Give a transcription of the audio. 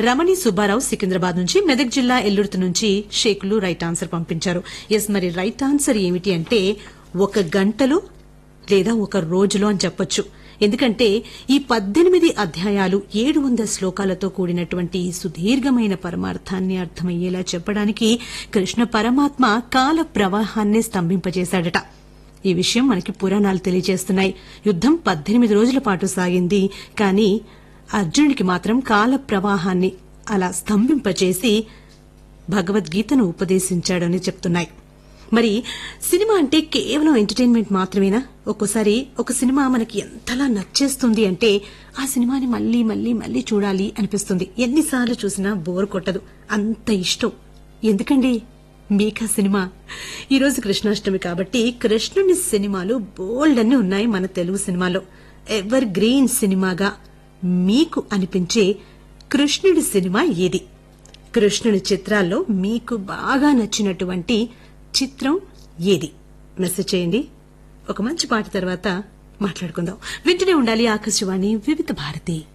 రమణి సుబ్బారావు సికింద్రాబాద్ నుంచి మెదక్ జిల్లా ఎల్లుర్తి నుంచి షేకులు రైట్ ఆన్సర్ పంపించారు ఎస్ మరి రైట్ ఆన్సర్ ఏమిటి అంటే ఒక గంటలో లేదా ఒక రోజులో అని చెప్పొచ్చు ఎందుకంటే ఈ పద్దెనిమిది అధ్యాయాలు ఏడు వందల శ్లోకాలతో కూడినటువంటి ఈ సుదీర్ఘమైన పరమార్థాన్ని అర్థమయ్యేలా చెప్పడానికి కృష్ణ పరమాత్మ కాల ప్రవాహాన్ని స్తంభింపజేశాడట ఈ విషయం మనకి పురాణాలు తెలియజేస్తున్నాయి యుద్దం పద్దెనిమిది రోజుల పాటు సాగింది కానీ అర్జునుడికి మాత్రం కాల ప్రవాహాన్ని అలా స్తంభింపచేసి భగవద్గీతను ఉపదేశించాడని చెప్తున్నాయి మరి సినిమా అంటే కేవలం ఎంటర్టైన్మెంట్ మాత్రమేనా ఒక్కోసారి ఒక సినిమా మనకి ఎంతలా నచ్చేస్తుంది అంటే ఆ సినిమాని మళ్ళీ మళ్ళీ మళ్ళీ చూడాలి అనిపిస్తుంది ఎన్నిసార్లు చూసినా బోర్ కొట్టదు అంత ఇష్టం ఎందుకండి మీకా సినిమా ఈరోజు కృష్ణాష్టమి కాబట్టి కృష్ణుని సినిమాలు బోల్డ్ అన్ని ఉన్నాయి మన తెలుగు సినిమాలో ఎవర్ గ్రీన్ సినిమాగా మీకు అనిపించే కృష్ణుడి సినిమా ఏది కృష్ణుడి చిత్రాల్లో మీకు బాగా నచ్చినటువంటి చిత్రం ఏది మెసేజ్ చేయండి ఒక మంచి పాట తర్వాత మాట్లాడుకుందాం వింటూనే ఉండాలి ఆకాశవాణి వివిధ భారతి